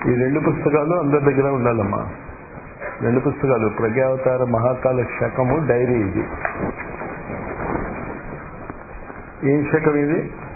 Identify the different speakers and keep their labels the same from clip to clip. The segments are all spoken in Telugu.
Speaker 1: ఈ రెండు పుస్తకాలు అందరి దగ్గర ఉండాలమ్మా రెండు పుస్తకాలు ప్రజ్ఞావతార మహాకాల శకము డైరీ ఇది ఏం శకం ఇది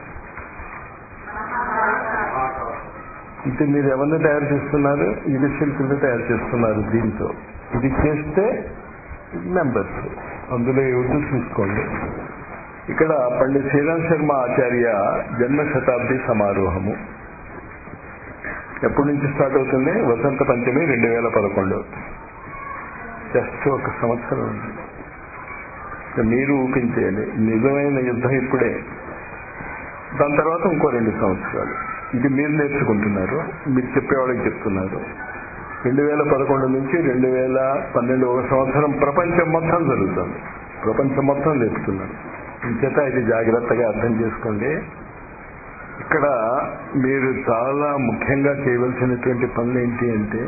Speaker 1: అంటే మీరు ఎవరిని తయారు చేస్తున్నారు ఇది శిల్పుల్ని తయారు చేస్తున్నారు దీంతో ఇది చేస్తే మెంబర్స్ అందులో ఏమిటో చూసుకోండి ఇక్కడ పండిత్ శ్రీరామ్ శర్మ ఆచార్య జన్మ శతాబ్ది సమారోహము ఎప్పటి నుంచి స్టార్ట్ అవుతుంది వసంత పంచమి రెండు వేల పదకొండు జస్ట్ ఒక సంవత్సరం ఉంది మీరు ఊపించేయండి నిజమైన యుద్ధం ఇప్పుడే దాని తర్వాత ఇంకో రెండు సంవత్సరాలు ఇది మీరు నేర్చుకుంటున్నారు మీరు చెప్పేవాళ్ళకి చెప్తున్నారు రెండు వేల పదకొండు నుంచి రెండు వేల పన్నెండు ఒక సంవత్సరం ప్రపంచం మొత్తం జరుగుతుంది ప్రపంచం మొత్తం నేర్పుతున్నారు ఇంచేత ఇది జాగ్రత్తగా అర్థం చేసుకోండి ఇక్కడ మీరు చాలా ముఖ్యంగా చేయవలసినటువంటి పనులు ఏంటి అంటే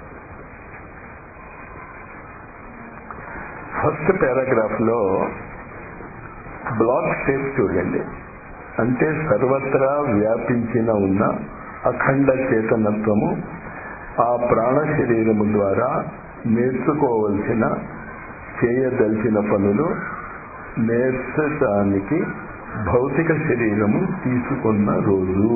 Speaker 1: ఫస్ట్ పారాగ్రాఫ్ లో బ్లాక్ షేప్ చూడండి అంటే సర్వత్రా వ్యాపించిన ఉన్న అఖండ చేతనత్వము ఆ ప్రాణ శరీరము ద్వారా నేర్చుకోవలసిన చేయదలిచిన పనులు నేర్చడానికి భౌతిక శరీరము తీసుకున్న రోజు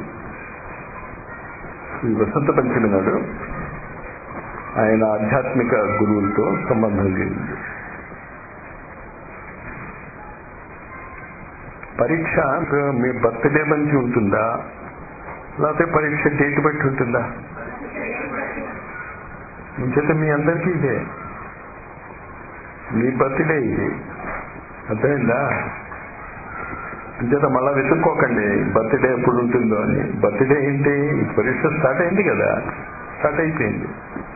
Speaker 1: ఈ వసంత పంచమి నాడు ఆయన ఆధ్యాత్మిక గురువులతో సంబంధం కలిగింది పరీక్ష మీ బర్త్డే మంచి ఉంటుందా లేకపోతే పరీక్ష డేట్ బట్టి ఉంటుందా ఇంచేత మీ అందరికీ ఇదే మీ బర్త్డే ఇది అర్థమైందా అంచేత మళ్ళా వెతుక్కోకండి బర్త్డే ఎప్పుడు ఉంటుందో అని బర్త్డే ఏంటి ఈ పరీక్ష స్టార్ట్ అయింది కదా స్టార్ట్ అయిపోయింది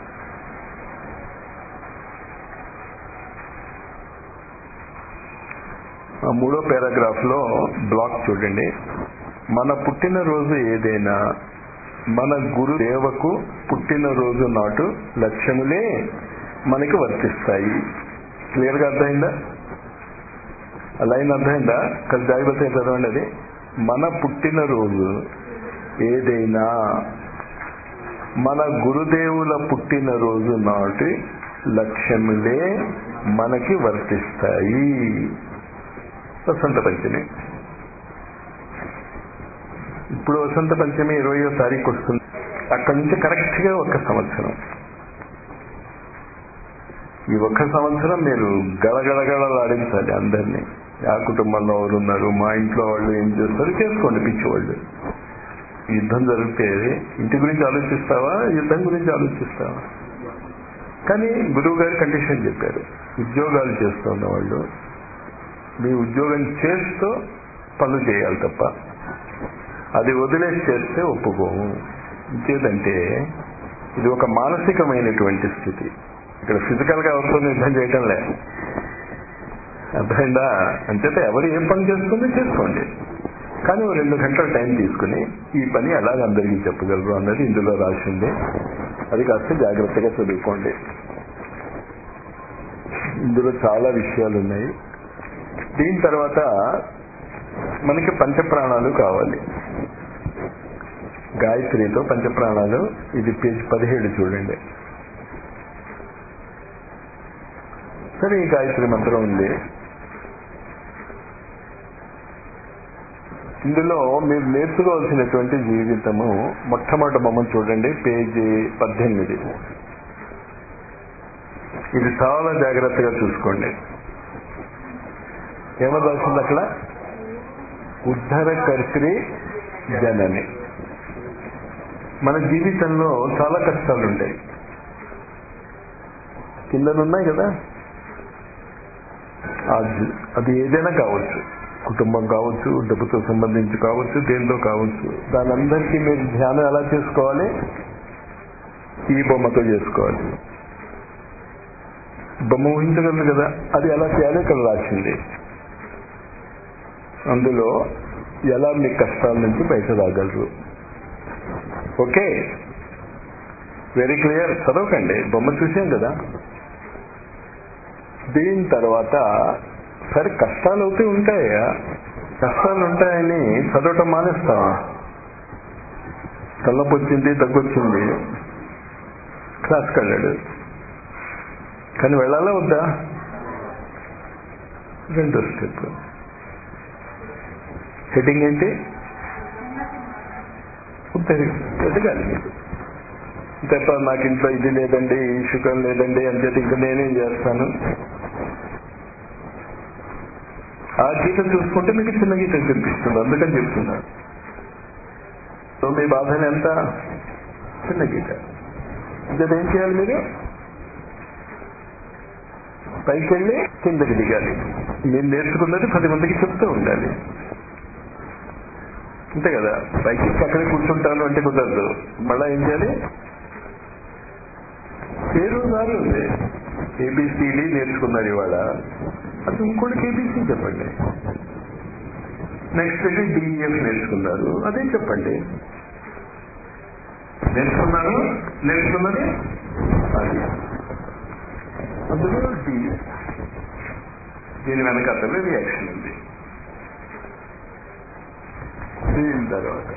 Speaker 1: ఆ మూడో పారాగ్రాఫ్ లో బ్లాక్ చూడండి మన పుట్టినరోజు ఏదైనా మన గురుదేవకు పుట్టినరోజు నాటు లక్ష్యములే మనకి వర్తిస్తాయి క్లియర్ గా అర్థమైందా ఆ లైన్ అర్థమైందా కలిసి జాగ్రత్త చదవండి అది మన పుట్టినరోజు ఏదైనా మన గురుదేవుల పుట్టినరోజు నాటి లక్ష్యములే మనకి వర్తిస్తాయి వసంత పంచమి ఇప్పుడు వసంత పంచమి ఇరవయో తారీఖు వస్తుంది అక్కడి నుంచి కరెక్ట్ గా ఒక సంవత్సరం ఈ ఒక్క సంవత్సరం మీరు గడగడగడలాడించాలి అందరినీ ఆ కుటుంబంలో ఎవరు ఉన్నారు మా ఇంట్లో వాళ్ళు ఏం చేస్తారు చేసుకోండి పిచ్చివాళ్ళు యుద్ధం జరిగితే ఇంటి గురించి ఆలోచిస్తావా యుద్ధం గురించి ఆలోచిస్తావా కానీ గురువు గారు కండిషన్ చెప్పారు ఉద్యోగాలు చేస్తున్న వాళ్ళు మీ ఉద్యోగం చేస్తూ పనులు చేయాలి తప్ప అది వదిలేసి చేస్తే ఒప్పుకోము ఇంకేదంటే ఇది ఒక మానసికమైనటువంటి స్థితి ఇక్కడ ఫిజికల్ గా ఎవరితో యుద్ధం చేయటం లే అర్థమైందా అంచేత ఎవరు ఏం పని చేస్తుందో చేసుకోండి కానీ ఓ రెండు గంటల టైం తీసుకుని ఈ పని ఎలాగ అందరికీ చెప్పగలరు అన్నది ఇందులో రాసింది అది కాస్త జాగ్రత్తగా చదువుకోండి ఇందులో చాలా విషయాలు ఉన్నాయి దీని తర్వాత మనకి పంచప్రాణాలు కావాలి గాయత్రితో పంచప్రాణాలు ఇది పేజ్ పదిహేడు చూడండి సరే ఈ గాయత్రి మంత్రం ఉంది ఇందులో మీరు నేర్చుకోవాల్సినటువంటి జీవితము మొట్టమొదటి బొమ్మ చూడండి పేజీ పద్దెనిమిది ఇది చాలా జాగ్రత్తగా చూసుకోండి ఏమో రాసింది అక్కడ ఉద్ధర కర్త్రి జనని మన జీవితంలో చాలా కష్టాలు ఉంటాయి కిందనున్నాయి కదా అది ఏదైనా కావచ్చు కుటుంబం కావచ్చు డబ్బుతో సంబంధించి కావచ్చు దేంతో కావచ్చు దాని అందరికీ మీరు ధ్యానం ఎలా చేసుకోవాలి ఈ బొమ్మతో చేసుకోవాలి బొమ్మ ఊహించగలరు కదా అది ఎలా చేయాలో ఇక్కడ రాసింది అందులో ఎలా మీ కష్టాల నుంచి బయట రాగలరు ఓకే వెరీ క్లియర్ చదవకండి బొమ్మ చూసాం కదా దీని తర్వాత సరే కష్టాలు అవుతూ ఉంటాయా కష్టాలు ఉంటాయని చదవటం మానేస్తావా తలనొప్పి వచ్చింది తగ్గొచ్చింది క్లాస్కి వెళ్ళాడు కానీ వెళ్ళాలా వద్దా రెండో స్టెప్ హెడ్డింగ్ ఏంటి ఎదగాలి మీరు తప్ప నాకు ఇంట్లో ఇది లేదండి ఈ శుకం లేదండి అని చెప్పి ఇంకా నేనేం చేస్తాను ఆ గీత చూసుకుంటే మీకు చిన్న గీత కనిపిస్తుంది అందుకని చెప్తున్నాను సో మీ బాధన ఎంత చిన్న గీత ఇంకా ఏం చేయాలి మీరు పైకి వెళ్ళి కిందకి దిగాలి మీరు నేర్చుకున్నది పది మందికి చెప్తూ ఉండాలి అంతే కదా పైకి అక్కడే కూర్చుంటాను అంటే కుదరదు మళ్ళా ఏం చేయాలి పేరు రాదు ఏబిసిడి నేర్చుకున్నారు ఇవాళ అది ఇంకోటికి ఏబిసి చెప్పండి నెక్స్ట్ వెళ్ళి డిఎఫ్ నేర్చుకున్నారు అదే చెప్పండి నేర్చుకున్నారు నేర్చుకున్నది అది అందులో డి దీని వెనకాతలో రియాక్షన్ ఉంది దీని తర్వాత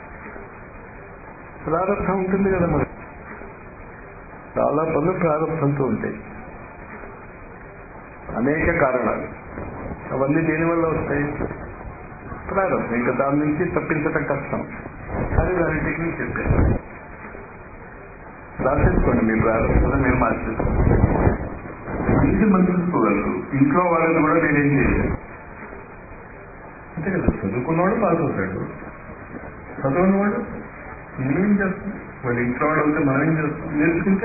Speaker 1: ప్రారంభం ఉంటుంది కదా మరి చాలా పనులు ప్రారంభంతో ఉంటాయి అనేక కారణాలు అవన్నీ దేనివల్ల వస్తాయి ప్రారంభం ఇంకా దాని నుంచి తప్పించటం కష్టం కానీ దాని టెక్నిక్ చెప్పాను రాసేసుకోండి మీ ప్రారంభంలో మీరు మార్చేసుకోండి మంచి మంచి చూడగలరు ఇంట్లో వాళ్ళని కూడా నేనేం చేయలేదు అంతే కదా చదువుకున్నవాడు పాస్ అవుతాడు చదవని వాడు నేనేం చేస్తాం వాళ్ళ ఇంట్లో వాడు అయితే మనం ఏం చేస్తాం నేర్చుకుంటే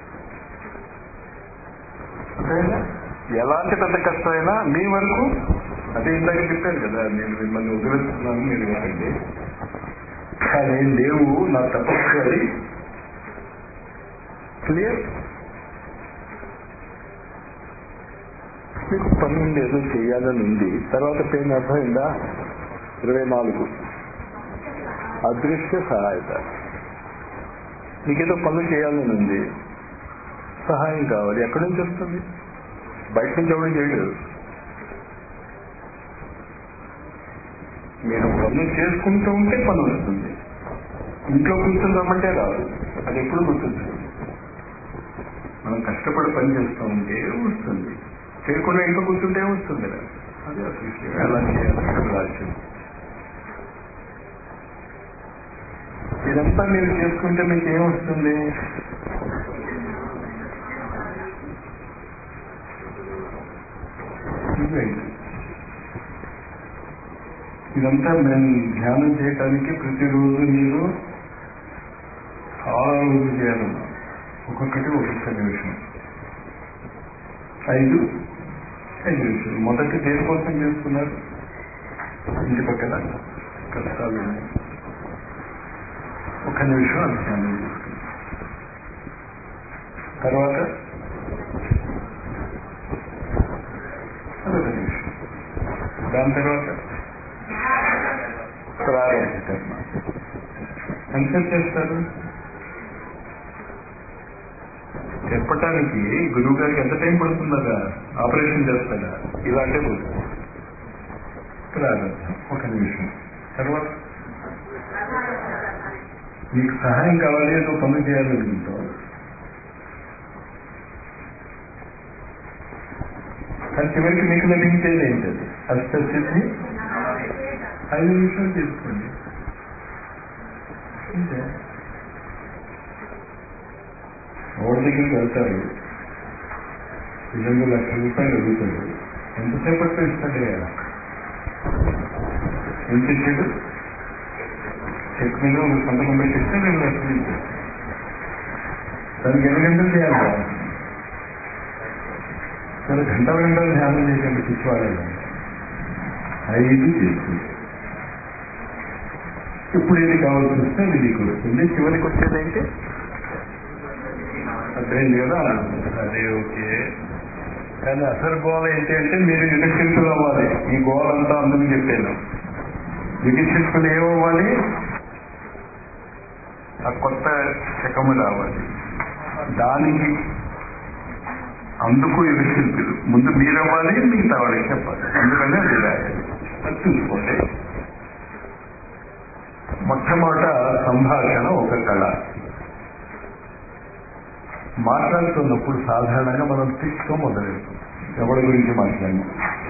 Speaker 1: అర్థమైందా? ఎలాంటి పెద్ద కష్టమైనా మీ వరకు అదే ఇందాక చెప్పాను కదా నేను మిమ్మల్ని వదిలేస్తున్నాను మీరు వెళ్ళండి కానీ లేవు నా తప్పదు అది క్లియర్ మీకు పన్నెండు ఏదో చేయాలని ఉంది తర్వాత పేరు అర్థమైందా ఇరవై నాలుగు అదృశ్య సహాయత నీకేదో పనులు చేయాలని ఉంది సహాయం కావాలి ఎక్కడి నుంచి వస్తుంది బయట నుంచి ఎవరు చేయడు మీరు పనులు చేసుకుంటూ ఉంటే పని వస్తుంది ఇంట్లో కూర్చొని రమ్మంటే రాదు అది ఎప్పుడు గుర్తుంటుంది మనం కష్టపడి పని చేస్తూ ఉంటే వస్తుంది చేయకుండా ఇంట్లో కూర్చుంటే వస్తుంది కదా అదే అసలు విషయం. ఎలా చేయాలి ఇక్కడ రాజ్యం ఇదంతా మీరు చేసుకుంటే మీకు ఏమొస్తుంది ఇవ్వండి. ఇదంతా మేము ధ్యానం చేయటానికి ప్రతిరోజు మీరు చాలా రోజులు చేయాలన్నా ఒక్కొక్కటి ఒక్కొక్క నిమిషం ఐదు ఐదు నిమిషాలు మొదటి దేనికోసం చేస్తున్నారు ఇంటి పక్కన కష్టాలు ఉన్నాయి. ఒక నిమిషం అది ధ్యానం చేసుకున్నాం తర్వాత అదొక నిమిషం దాని తర్వాత ప్రారంభ కర్మ ఎంతసేపు చేస్తారు చెప్పటానికి గురువు గారికి ఎంత టైం పడుతుందగా ఆపరేషన్ చేస్తాడా ఇలాంటి పోతుంది ప్రారంభం ఒక నిమిషం తర్వాత మీకు సహాయం కావాలి ఏదో పనులు చేయాలనుకుంటాం కానీ చివరికి మీకు లభించేది ఏంటది అష్టస్థితి ఐదు నిమిషాలు తీసుకోండి అంతే రోడ్డు దగ్గరికి వెళ్తారు రెండు లక్షల రూపాయలు అడుగుతాడు ఎంతసేపట్లో ఇస్తాడే ఎంత ఇచ్చాడు చెక్ మీద ఒక సంతకం పెట్టిస్తే రెండు లక్షలు ఇచ్చాడు దానికి ఎన్ని గంటలు చేయాలి సరే గంట గంటలు ధ్యానం చేసేందుకు పిచ్చివాడాలి ఐదు చేస్తుంది ఇప్పుడు ఏది కావాల్సి వస్తే అది నీకు వస్తుంది చివరికి వచ్చేది ఏంటి అర్థమైంది కదా అదే ఓకే కానీ అసలు గోల ఏంటి అంటే మీరు వికసింపులు అవ్వాలి ఈ గోల అంతా అందుకు చెప్పాను వికసింపులు ఏమవ్వాలి ఆ కొత్త శకము రావాలి దానికి అందుకు ఇవి శిల్పులు ముందు మీరు అవ్వాలి మిగతా వాళ్ళకి చెప్పాలి అందుకని అది రాయాలి అది చూసుకోండి మొట్టమొదట సంభాషణ ఒక కళ మాట్లాడుతున్నప్పుడు సాధారణంగా మనం తిట్టుతో మొదలెడతాం ఎవరి గురించి మాట్లాడినా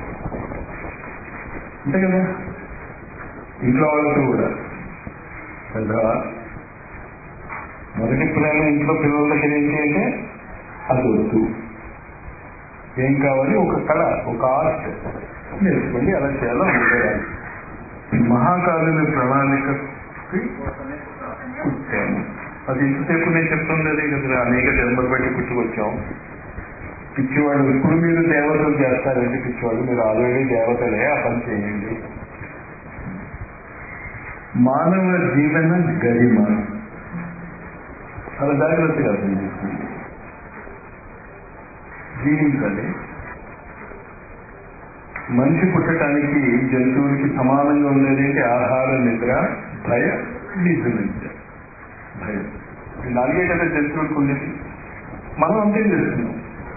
Speaker 1: అంతే కదా ఇంట్లో వాళ్ళతో కూడా పెద్దవా మొదటి ప్రేమ ఇంట్లో పిల్లల దగ్గర ఏంటి అంటే అది వద్దు ఏం కావాలి ఒక కళ ఒక ఆర్ట్ నేర్చుకోండి అలా చేయాలో ఉండేయాలి మహాకాలుని ప్రణాళికకి పుట్టాము అది ఎంతసేపు నేను చెప్తుండేది కదా అనేక జన్మలు బట్టి పుట్టుకొచ్చాం పిచ్చివాళ్ళు ఇప్పుడు మీరు దేవతలు చేస్తారంటే పిచ్చివాళ్ళు మీరు ఆల్రెడీ దేవతలే ఆ పని చేయండి మానవ జీవన గరిమ చాలా జాగ్రత్తగా అర్థం చేసుకోండి జీవించాలి మనిషి పుట్టడానికి జంతువులకి సమానంగా ఉండేది ఏంటి ఆహార నిద్ర భయ నిద్రించ భయం ఈ నాలుగే కదా జంతువులకు ఉండేది మనం అంతే చేస్తున్నాం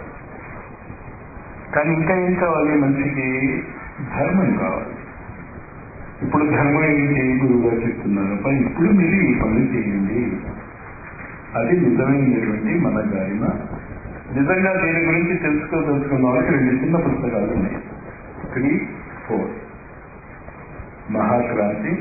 Speaker 1: కానీ ఇంకా ఏం కావాలి మనిషికి ధర్మం కావాలి ఇప్పుడు ధర్మం ఏంటి గురువుగా చెప్తున్నారు పని ఇప్పుడు మీరు ఈ పని చేయండి అది నిజమైనటువంటి మన గారిన నిజంగా దీని గురించి తెలుసుకోదలుచుకున్న వాళ్ళకి రెండు చిన్న పుస్తకాలు ఉన్నాయి త్రీ ఫోర్ మహాక్రాంతి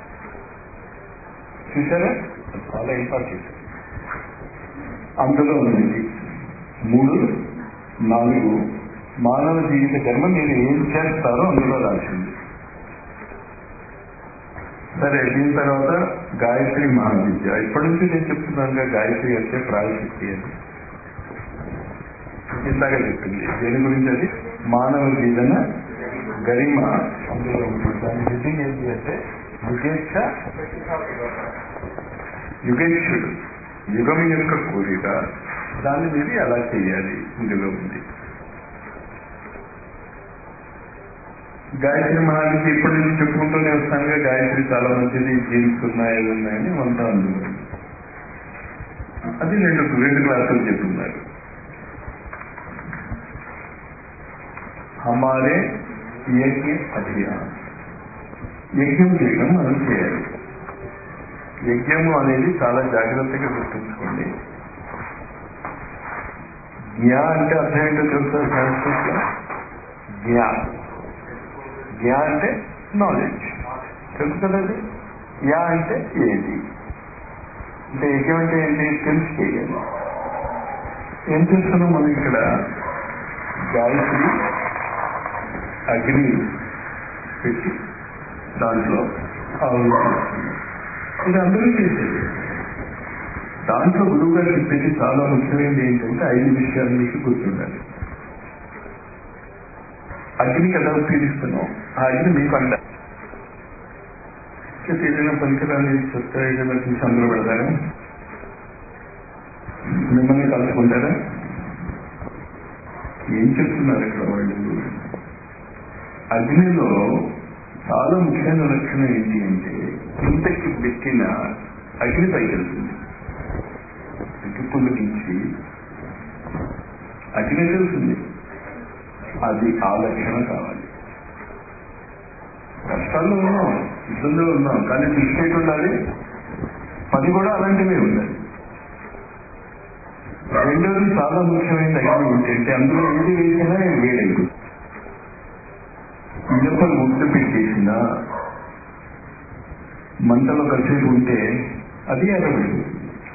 Speaker 1: చూసారా చాలా ఇంపార్టెంట్ అందులో ఉంది మూడు నాలుగు మానవ జీవిత కర్మ మీరు ఏం చేస్తారో అందులో రాసింది సరే దీని తర్వాత గాయత్రి మహావిద్య ఇప్పటి నుంచి నేను చెప్తున్నాను గాయత్రి అంటే ప్రాయశక్తి అని ఇందాక చెప్పింది దేని గురించి అది మానవ జీవన గరిమ అందులో ఉంటుంది దాని హెడ్డింగ్ ఏంటి అంటే యుగేచ్ఛ యుగేక్షుడు యుగం యొక్క కోరిక దాన్ని మీరు ఎలా చేయాలి ఇందులో ఉంది గాయత్రి మహావిద్య ఇప్పటి నుంచి చెప్పుకుంటూనే వస్తానుగా గాయత్రి చాలా మంచిది జీవిస్తున్నాయి అవి ఉన్నాయని అంతా అందులో అది రెండు రెండు క్లాసులు చెప్తున్నారు హమారే యజ్ఞ అభియాన్ యజ్ఞం చేయడం మనం చేయాలి యజ్ఞము అనేది చాలా జాగ్రత్తగా గుర్తుంచుకోండి జ్ఞా అంటే అర్థం ఏంటో తెలుసా సంస్కృత్ లో జ్ఞా జ్ఞా అంటే నాలెడ్జ్ తెలుసు కదా అది యా అంటే ఏది అంటే యజ్ఞం అంటే ఏంటి తెలుసు చేయాలి ఏం చేస్తున్నాం మనం ఇక్కడ గాయత్రి అగ్ని పెట్టి దాంట్లో ఆవులు ఇది అందరూ చేసేది దాంట్లో గురువు గారు చెప్పేది చాలా ముఖ్యమైనది ఏంటంటే ఐదు విషయాలు మీకు గుర్తుండాలి అగ్ని కదా పీడిస్తున్నాం ఆ అగ్ని మీకు అండ ఏదైనా పనికిరాని చెత్త ఏదైనా తీసి అందులో పెడతారా మిమ్మల్ని కలుసుకుంటారా ఏం చెప్తున్నారు ఇక్కడ వాళ్ళు అగ్నిలో చాలా ముఖ్యమైన లక్షణం ఏంటి అంటే ఇంతకి పెట్టిన అగ్ని పైకి వెళ్తుంది అగ్గిపుల్లు దించి అగ్ని తెలుస్తుంది అది ఆ లక్షణం కావాలి కష్టాల్లో ఉన్నాం ఇబ్బందులు ఉన్నాం కానీ దృష్టి ఉండాలి పని కూడా అలాంటివే ఉండాలి రెండోది చాలా ముఖ్యమైన అగ్ని ఏంటంటే అందులో ఏది వేసినా వేడైంది ఇనుప ముద్దు పెట్టేసిన మంటలో కలిసేపు ఉంటే అది ఎర్రబడిపోతుంది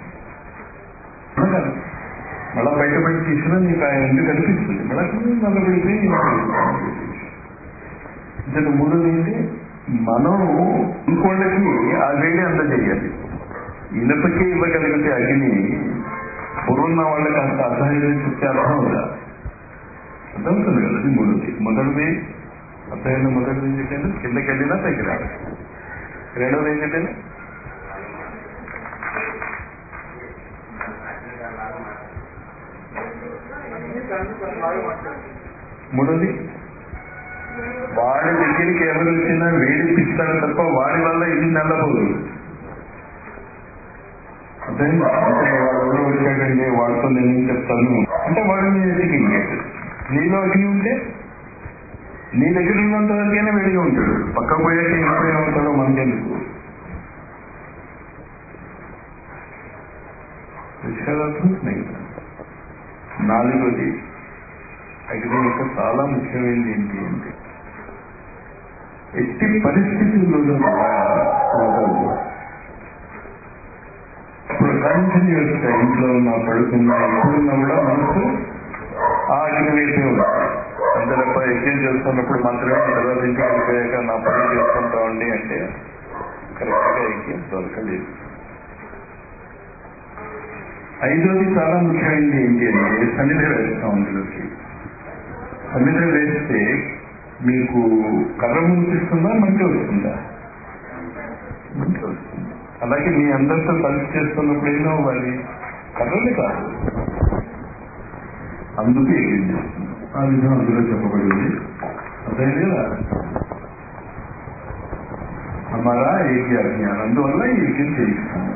Speaker 1: మళ్ళా బయటపడి తీసినా నీకు ఆ ఎందుకు కనిపిస్తుంది మళ్ళా నల్లబడితే ఇంతకు మూడోది ఏంటి మనం ఇంకోళ్ళకి ఆ వేడి అందజేయాలి ఇనపకే ఇవ్వగలిగితే అగ్ని పూర్వున్న వాళ్ళకి అంత అసహ్యం చెప్తే అర్థం అవుతా అర్థమవుతుంది కదా అది మూడోది మొదటిది అర్థమైన మొదటిది ఏం చెప్పాను కిందకి వెళ్ళినా పైకి రాదు రెండవది ఏం చెప్పాను మూడోది వాడి దగ్గరికి ఎవరు వచ్చినా వేడిపిస్తాడు తప్ప వాడి వల్ల ఇది నల్లబోదు అదే అంటే వాడు ఎవరో వచ్చాడండి వాడితో నేనేం చెప్తాను అంటే వాడు నీ ఎదిగించాడు నీలో అగ్ని ఉంటే నీ దగ్గర ఉన్నంత వరకైనా వేడిగా ఉంటాడు పక్క పోయాక ఎప్పుడు ఏమవుతాడో మనకెందుకు విషయాలు అర్థమవుతున్నాయి కదా నాలుగోది అగ్ని యొక్క చాలా ముఖ్యమైనది ఏంటి అంటే ఎట్టి పరిస్థితుల్లోనూ కూడా వదలదు. ఇప్పుడు కంటిన్యూస్ గా ఇంట్లో ఉన్న పడుకున్న ఎప్పుడున్నా కూడా మనసు ఆ అగ్ని వైపే ఉంటుంది అంతే తప్ప యజ్ఞం చేస్తున్నప్పుడు మాత్రమే తర్వాత ఇంటికి వెళ్ళిపోయాక నా పని చేసుకుంటామండి అంటే కరెక్ట్ గా యజ్ఞం దొరకలేదు ఐదోది చాలా ముఖ్యమైనది ఏంటి అంటే సన్నిధి వేస్తాం అందులోకి సన్నిధి వేస్తే మీకు కర్ర మునిపిస్తుందా మంచి వస్తుందా మంచి వస్తుంది అలాగే మీ అందరితో కలిసి చేస్తున్నప్పుడు ఏమో వారి కర్రలు కాదు అందుకే ఏం చేస్తుంది ఆ విధం అందులో చెప్పబడింది అర్థమైంది కదా హమారా ఏకీ అజ్ఞానం అందువల్ల ఈ యజ్ఞం చేయిస్తాము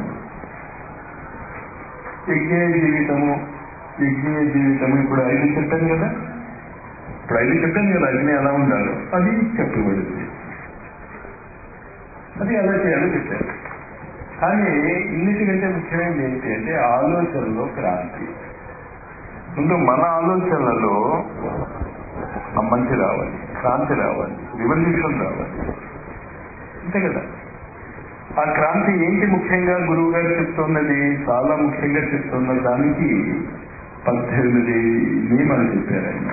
Speaker 1: యజ్ఞ జీవితము యజ్ఞీయ జీవితము ఇప్పుడు ఐదు చెప్పాను కదా ఇప్పుడు ఐదు చెప్పాను కదా అగ్ని ఎలా ఉండాలో అది చెప్పబడింది అది ఎలా చేయాలో చెప్పారు కానీ ఇన్నిటికంటే ముఖ్యమైనది ఏంటి అంటే ఆలోచనలో క్రాంతి ముందు మన ఆలోచనలలో ఆ మంచి రావాలి క్రాంతి రావాలి రివల్యూషన్ రావాలి అంతే కదా ఆ క్రాంతి ఏంటి ముఖ్యంగా గురువు గారు చెప్తున్నది చాలా ముఖ్యంగా చెప్తున్న దానికి పద్దెనిమిది నియమాలు చెప్పారు ఆయన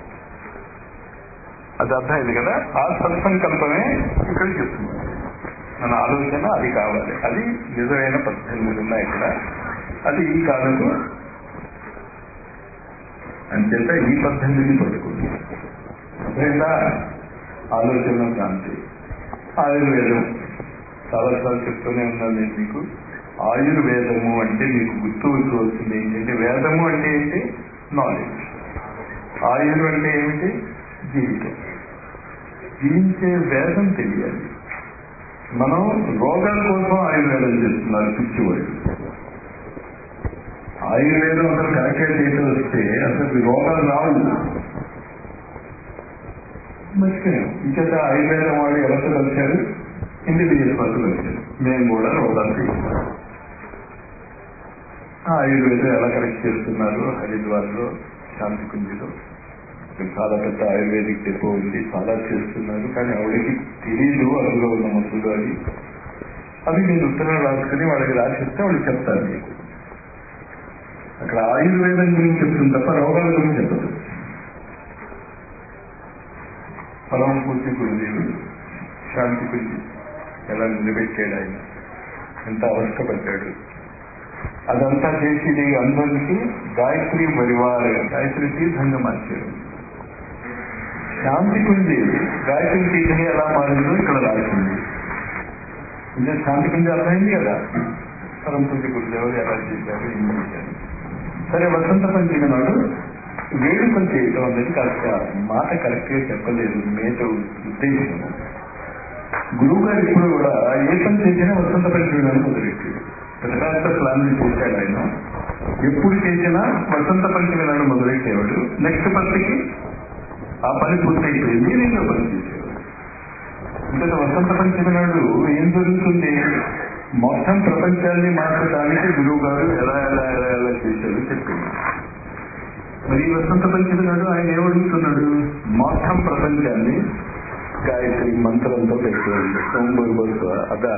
Speaker 1: అది అర్థమైంది కదా ఆ సత్సంకల్పమే ఇక్కడ చెప్తున్నారు మన ఆలోచన అది కావాలి అది నిజమైన పద్దెనిమిది ఉన్నాయి ఇక్కడ అది ఈ కాలంలో అంచేత ఈ పద్దెనిమిది పట్టుకుంది అర్థమైందా ఆలోచన క్రాంతి ఆయుర్వేదం చాలాసార్లు చెప్తూనే ఉన్నాను నేను మీకు ఆయుర్వేదము అంటే మీకు గుర్తు వస్తుంది ఏంటంటే వేదము అంటే ఏంటి నాలెడ్జ్ ఆయుర్ అంటే ఏమిటి జీవితం జీవించే వేదం తెలియాలి మనం రోగాల కోసం ఆయుర్వేదం చేస్తున్నారు పిచ్చివాడు ఆయుర్వేదం అసలు కరెక్ట్గా చేసి వస్తే అసలు రోగాలు రావు మర్చిపోయాం ఇంకేత ఆయుర్వేదం వాళ్ళు ఎవరితో కలిశారు ఇండివిజువల్ వాళ్ళు కలిశారు మేము కూడా రోగాలు తీసుకున్నాం ఆయుర్వేదం ఎలా కరెక్ట్ చేస్తున్నారు హరిద్వార్లో శాంతి కుంజిలో ఇక్కడ చాలా పెద్ద ఆయుర్వేదిక్ డిపో ఉంది చాలా చేస్తున్నారు కానీ ఆవిడకి తెలియదు అందులో ఉన్న మందులు అది అవి నేను ఉత్తరం రాసుకుని వాళ్ళకి రాసిస్తే వాళ్ళు చెప్తారు మీకు అక్కడ ఆయుర్వేదం గురించి చెప్తుంది తప్ప రోగాల గురించి చెప్పదు పరమ పూర్తి గురుదేవుడు శాంతి గురించి ఎలా నిలబెట్టాడు ఆయన ఎంత అవస్థపడ్డాడు అదంతా చేసి అందరికి గాయత్రి పరివార గాయత్రి తీర్థంగా మార్చాడు శాంతి కుంది గాయత్రి తీర్థని ఎలా మారిందో ఇక్కడ రాసింది అంటే శాంతి కుంది అర్థమైంది కదా పరమ పూజ గురుదేవుడు ఎలా చేశారు ఏం చేశారు సరే వసంత పంచమి నాడు వేడుకలు చేయటం అనేది కాస్త మాట కరెక్ట్ గా చెప్పలేదు మేట ఉద్దేశం గురువు గారు ఇప్పుడు కూడా ఏ పని చేసినా వసంత పంచమి నాడు మొదలెట్టాడు పెద్ద ప్లాన్ చేశాడు ఆయన ఎప్పుడు చేసినా వసంత పంచమి నాడు మొదలెట్టేవాడు నెక్స్ట్ పంచకి ఆ పని పూర్తయిపోయింది రెండో పని చేసేవాడు అంటే వసంత పంచమి నాడు ఏం జరుగుతుంది మొత్తం ప్రపంచాన్ని మార్చడానికి గురువు గారు ఎలా ఎలా ఎలా ఎలా చేశారు చెప్పింది మరి ఈ వసంత పంచమి నాడు ఆయన ఏమడుగుతున్నాడు మొత్తం ప్రపంచాన్ని గాయత్రి మంత్రంతో పెట్టేయండి సోంబర్బర్తో అదా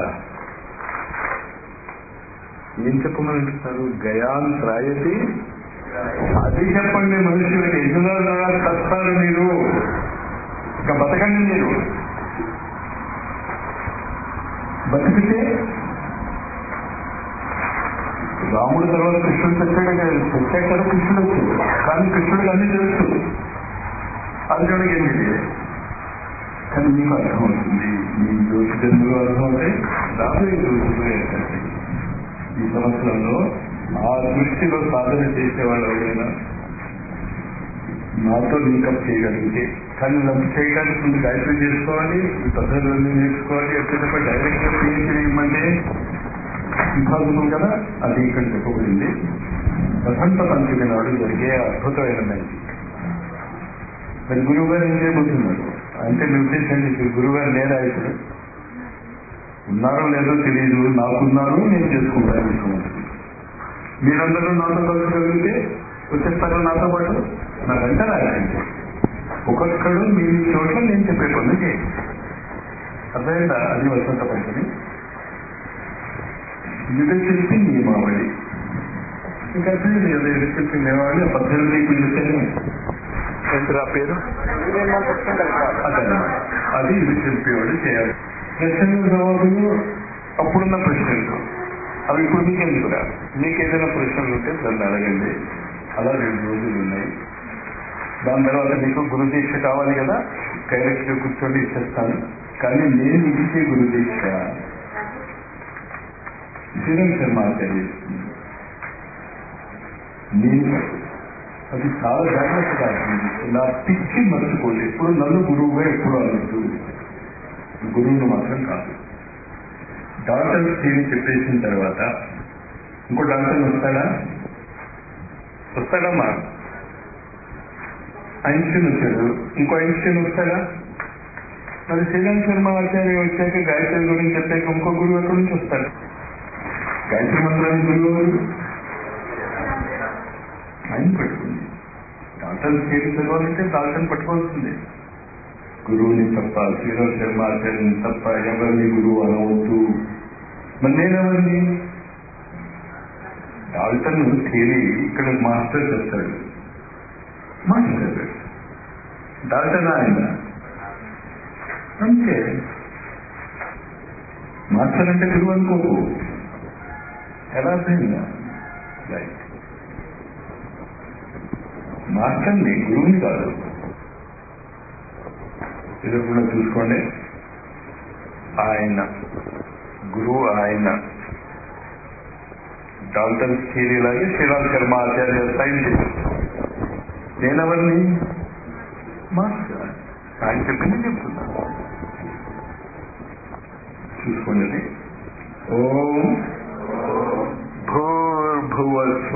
Speaker 1: ఏం చెప్పమని గయాన్ త్రాయతి అది చెప్పండి మనుషులకి ఎందులో చస్తారు మీరు ఇక బతకండి మీరు బతికితే రాముడు తర్వాత కృష్ణుడు తెచ్చాడు తెచ్చాక కదా కృష్ణుడు వచ్చాడు కానీ కృష్ణుడికి అన్ని తెలుసు అర్జునుడికి ఏం తెలియదు కానీ మీకు అర్థమవుతుంది మీ జ్యోతిషంలో అర్థమవుతాయి రాబోయే రోజుల్లో ఏంటంటే ఈ సంవత్సరంలో ఆ దృష్టిలో సాధన చేసేవాళ్ళు ఎవరైనా నాతో లింకప్ చేయగలిగితే కానీ లంప్ చేయడానికి ముందు గాయత్రి చేసుకోవాలి ఈ పద్ధతులన్నీ నేర్చుకోవాలి ఎప్పుడైతే డైరెక్ట్ గా పిహెచ్డీ ఇవ్వమంటే ఇంపాసిబుల్ కదా అది ఇక్కడ చెప్పబడింది వసంత పంచమి నాడు జరిగే అద్భుతమైన మ్యాజిక్ మరి గురువు గారు ఏం చేయబోతున్నారు అంటే మీ ఉద్దేశం ఏంటి గురువు గారు లేదా ఇప్పుడు ఉన్నారో లేదో తెలియదు నాకున్నారు నేను చేసుకుంటాను ఈ సంవత్సరం మీరందరూ నాతో కలుసుకోగలిగితే వచ్చేస్తారా నాతో పాటు నాకు అంటారా ఒక్కొక్కడు మీ మీ చోట్ల నేను చెప్పే పనులు చేయండి అర్థమైందా అది వసంత పంచమి యుగ శిల్పి నియమావళి ఇంకా అర్థమైంది కదా యుగ శిల్పి నియమావళి ఆ పద్దెనిమిది పిలిస్తేనే ఏంటిరా పేరు అదన్నమాట అది యుగ శిల్పి వాళ్ళు చేయాలి ప్రశ్నలు జవాబులు అప్పుడున్న ప్రశ్నలు అవి ఇప్పుడు మీకు ఎందుకురా మీకు ఏదైనా ప్రశ్నలు ఉంటే దాన్ని అడగండి అలా రెండు రోజులు ఉన్నాయి దాని తర్వాత మీకు గురుదీక్ష కావాలి కదా డైరెక్ట్ గా కూర్చొని ఇచ్చేస్తాను కానీ నేను ఇచ్చే గురుదీక్ష శ్రీరం శర్మ ఆచార్య నేను అది చాలా జాగ్రత్తగా అర్థం నా పిచ్చి మర్చిపోతే ఎప్పుడు నన్ను గురువుగా ఎప్పుడు అనొద్దు గురువును మాత్రం కాదు డాక్టర్ థియరీ చెప్పేసిన తర్వాత ఇంకో డాక్టర్ వస్తాడా వస్తాడమ్మా ఐన్స్టీన్ వచ్చాడు ఇంకో ఐన్స్టీన్ వస్తాడా మరి శ్రీరామ్ శర్మ ఆచార్య వచ్చాక గాయత్రి గురించి చెప్పాక ఇంకో గురువు ఎక్కడి నుంచి వస్తాడు గాయత్రి మంత్రానికి గురువు ఎవరు? ఆయన పెట్టుకుంది డాక్టర్ థియరీ చదవాలంటే డాక్టర్ని పట్టుకోవాల్సిందే గురువుని తప్ప శ్రీరామ్ శర్మ ఆచార్యని తప్ప ఎవరిని గురువు అనవద్దు మరి నేనెవరిని డాల్టన్ థియరీ ఇక్కడ మాస్టర్ చెప్తాడు మాస్టర్ డాల్టన్ ఆయన అంతే మాస్టర్ అంటే గురువు అనుకోకు ఎలా అర్థమైందా రైట్ మాస్టర్ని గురువుని కాదు ఇది కూడా చూసుకోండి ఆయన గురువు ఆయన డాల్టన్ థియరీ లాగే శ్రీరామ్ శర్మ ఆచార్య సైంటిస్ట్ నేనెవరిని మాస్టర్ ఆయన చెప్పింది చెప్తున్నా చూసుకోండి అది. ఓం భూర్భువస్వ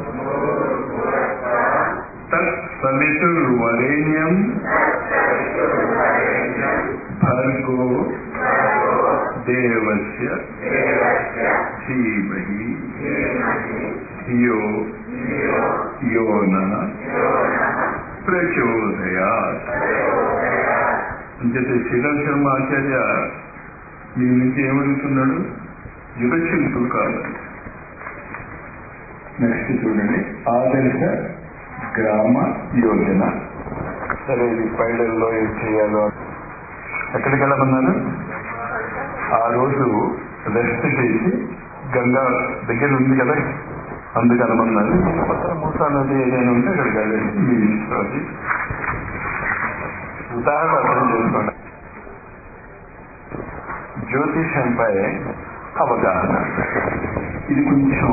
Speaker 1: తత్సవితుర్వరేణ్యం భర్గో దేవస్య ధీమహి ధియో యోన ప్రచోదయాత్ అంచేతే శ్రీరామ్ శర్మ ఆచార్య మీ నుంచి ఏమడుగుతున్నాడు యుగశిల్పులు కాదు నెక్స్ట్ చూడండి ఆదర్శ గ్రామ యోజన సరే ఇది పైడల్లో ఏం చేయాలో ఎక్కడికి వెళ్ళమన్నారు ఆ రోజు రెస్ట్ చేసి గంగా దగ్గర ఉంది కదా అందుకు అనమన్నారు పక్కన మూసా నది ఏదైనా ఉంటే అక్కడికి వెళ్ళండి మీ ఇష్టం అది ఉదాహరణ అర్థం చేసుకోండి జ్యోతిషంపై అవగాహన ఇది కొంచెం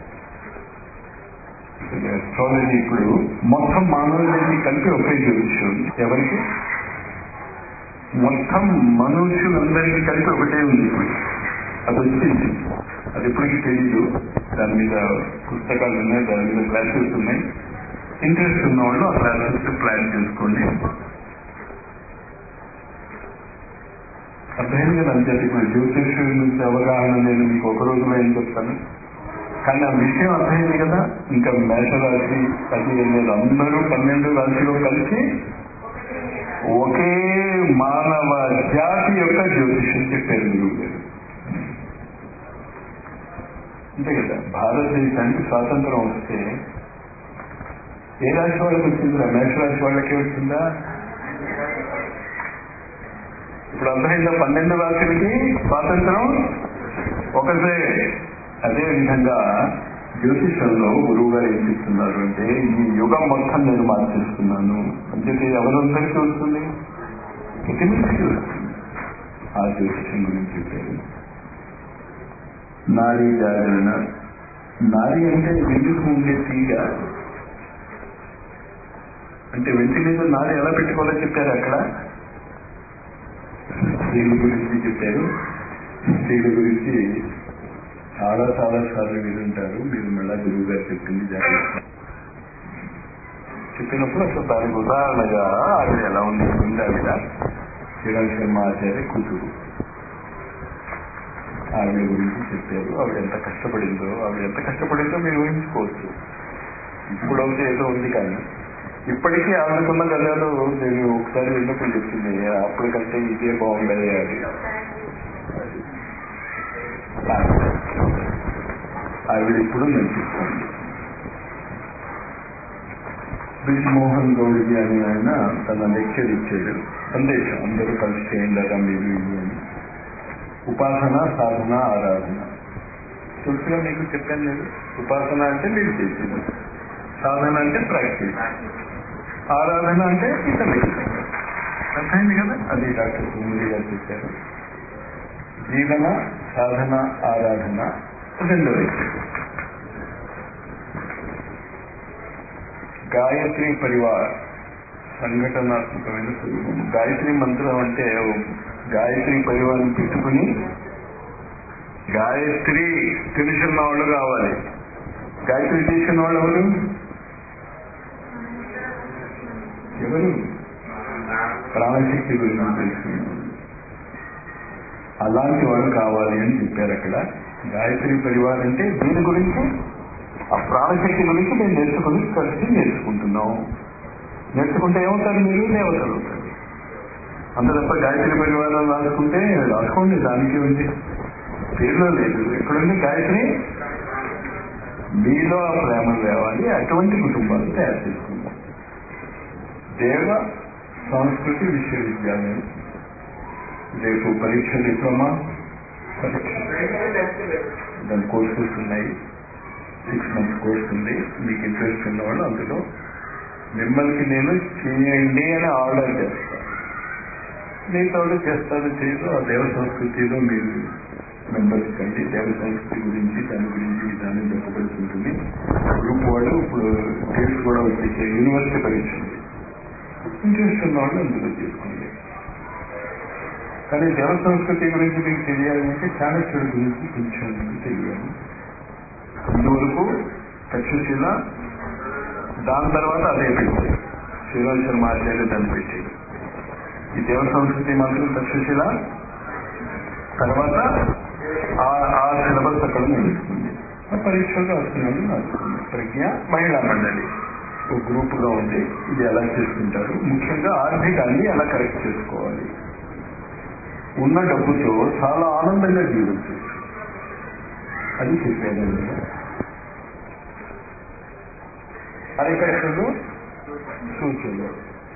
Speaker 1: అస్ట్రాలజీ ఇప్పుడు మొత్తం మానవులకి కలిపి ఒకే జ్యోతిష్యం ఉంది ఎవరికి మొత్తం మనుషులందరికీ కలిపి ఒకటే ఉంది ఇప్పుడు అది వచ్చింది అది ఇప్పటికీ తెలీదు దాని మీద పుస్తకాలు ఉన్నాయి దాని మీద క్లాసెస్ ఉన్నాయి ఇంట్రెస్ట్ ఉన్న వాళ్ళు ఆ క్లాసెస్ ప్లాన్ చేసుకోండి అర్థమైంది కదా అంతే ఇప్పుడు జ్యోతిష్యం నుంచి అవగాహన నేను మీకు ఒక రోజులో ఏం చెప్తాను కానీ ఆ విషయం అర్థమైంది కదా ఇంకా మేషరాశి అది నేను అందరూ పన్నెండు రాశిలో కలిసి ఒకే మానవ జాతి యొక్క జ్యోతిష్యం చెప్పారు గురువు గారు అంతే కదా భారతదేశానికి స్వాతంత్రం వస్తే ఏ రాశి వాళ్ళకి వచ్చిందిరా మేషరాశి వాళ్ళకే వచ్చిందా ఇప్పుడు అర్థమైందా పన్నెండు రాశులకి స్వాతంత్రం ఒకటే అదే విధంగా జ్యోతిషంలో గురువు గారు ఏం చెప్తున్నారు అంటే ఈ యుగం మొత్తం నేను మార్చేస్తున్నాను అంటే ఎవరందరికీ వస్తుంది ప్రతి మనిషికి వస్తుంది ఆ జ్యోతిషం గురించి చెప్పారు నారీ జాగరణ నారీ అంటే ఎందుకు ఉండే తీగ అంటే వెంటి మీద నారీ ఎలా పెట్టుకోవాలో చెప్పారు అక్కడ స్త్రీల గురించి చెప్పారు స్త్రీల గురించి చాలా చాలా సార్లు వినుంటారు మీరు మళ్ళా గురువు గారు చెప్పింది జాగ్రత్త చెప్పినప్పుడు అసలు దానికి ఉదాహరణగా ఆవిడ ఎలా ఉంది ఉంది ఆవిడ శ్రీరామ్ శర్మ ఆచార్య కూతురు ఆవిడ గురించి చెప్పారు ఆవిడ ఎంత కష్టపడిందో ఆవిడ ఎంత కష్టపడిందో మీరు ఊహించుకోవచ్చు ఇప్పుడు అయితే ఏదో ఉంది కానీ ఇప్పటికీ ఆవిడకున్న గదాలు నేను ఒకసారి విన్నప్పుడు చెప్పింది అప్పటికంటే ఇదే బాగుండదు అది ఆవిడ ఇప్పుడు నడిపిస్తుంది బిల్ మోహన్ గౌడ్జీ అని ఆయన తన లెక్చర్ ఇచ్చాడు సందేశం అందరూ కలిసి చేయండి మీరు ఇది అని ఉపాసన సాధన ఆరాధన తెలుసుగా మీకు చెప్పాను నేను ఉపాసన అంటే మీరు చేసేది సాధన అంటే ప్రాక్టీస్ ఆరాధన అంటే ఇతరులు అర్థమైంది కదా అది డాక్టర్ సుమూరి గారు చెప్పారు జీవన సాధన ఆరాధన రెండో వ్యక్తి గాయత్రి పరివార్ సంఘటనాత్మకమైన స్వరూపం గాయత్రి మంత్రం అంటే గాయత్రి పరివారం పెట్టుకుని గాయత్రి తెలుసున్న వాళ్ళు కావాలి గాయత్రి చేసిన వాళ్ళు ఎవరు ఎవరు ప్రాణశక్తి గురించి తెలుసుకున్న అలాంటి వాళ్ళు కావాలి అని చెప్పారు అక్కడ గాయత్రి పరివారం అంటే దీని గురించి ఆ ప్రాణశక్తి గురించి మేము నేర్చుకుని కలిసి నేర్చుకుంటున్నాం నేర్చుకుంటే ఏమవుతారు మీరు దేవతలు అవుతారు అంత తప్ప గాయత్రి పరివారం రాసుకుంటే రాసుకోండి దానికి ఉంది పేరులో లేదు ఎక్కడుంది గాయత్రి మీలో ఆ ప్రేమ తేవాలి అటువంటి కుటుంబాలు తయారు చేసుకుందాం దేవ సంస్కృతి విశ్వవిద్యాలయం రేపు పరీక్ష డిప్లొమా పరీక్ష దాని కోర్సెస్ ఉన్నాయి సిక్స్ మంత్స్ కోర్స్ ఉంది మీకు ఇంట్రెస్ట్ ఉన్నవాళ్ళు అందులో మిమ్మల్ని నేను చేయండి అని ఆర్డర్ చేస్తాను మీతో చేస్తాను చేయదు ఆ దేవ సంస్కృతిలో మీరు మెంబర్స్ కండి దేవ సంస్కృతి గురించి దాని గురించి విధానం చెప్పబడుతుంటుంది గ్రూప్ వాళ్ళు ఇప్పుడు డేట్స్ కూడా వచ్చేసాయి యూనివర్సిటీ పరీక్ష ఉంది ఇంట్రెస్ట్ ఉన్న వాళ్ళు అందులో తీసుకోండి కానీ దేవ సంస్కృతి గురించి మీకు తెలియాలంటే చాణక్యుడి గురించి కొంచెం మీకు తెలియాలి ఇందువరకు తక్షశిల దాని తర్వాత అదే పెట్టారు శ్రీరాజ్ శర్మ ఆచార్య దాన్ని పెట్టాడు ఈ దేవ సంస్కృతి మాత్రం తక్షశిల తర్వాత ఆ సిలబస్ అక్కడ నడుస్తుంది ఆ పరీక్షలు రాస్తున్నాడు రాస్తుంది ప్రజ్ఞ మహిళా మండలి ఒక గ్రూప్ గా ఉంది ఇది ఎలా చేసుకుంటారు ముఖ్యంగా ఆర్థికాన్ని ఎలా కరెక్ట్ చేసుకోవాలి ఉన్న డబ్బుతో చాలా ఆనందంగా జీవించవచ్చు అది చెప్పాను అరికట్టలు సూచనలు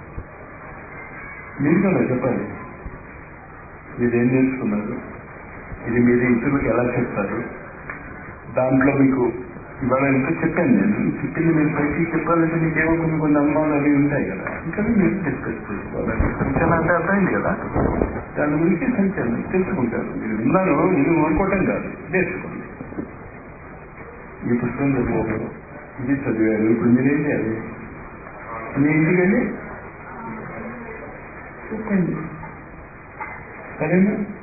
Speaker 1: మీరు కదా చెప్పండి మీరేం నేర్చుకున్నారు ఇది మీరు ఇతరులకు ఎలా చెప్తారు దాంట్లో మీకు ఇవాళ ఇంకా చెప్పాను నేను చెప్పింది మీరు పైకి చెప్పాలంటే మీకేమో కొన్ని కొన్ని అనుభవాలు అవి ఉంటాయి కదా ఇంకా మీరు డిస్కస్ చేసుకోవాలి సంచలనం అంటే అర్థమైంది కదా దాని గురించి సంచలనం తెలుసుకుంటారు మీరు విన్నారు ఇది ఊరుకోవటం కాదు నేర్చుకోండి ఈ పుస్తకం చదివారు ఇది చదివారు ఇప్పుడు మీరేం చేయాలి మీ ఇంటికి వెళ్ళి చెప్పండి సరేనా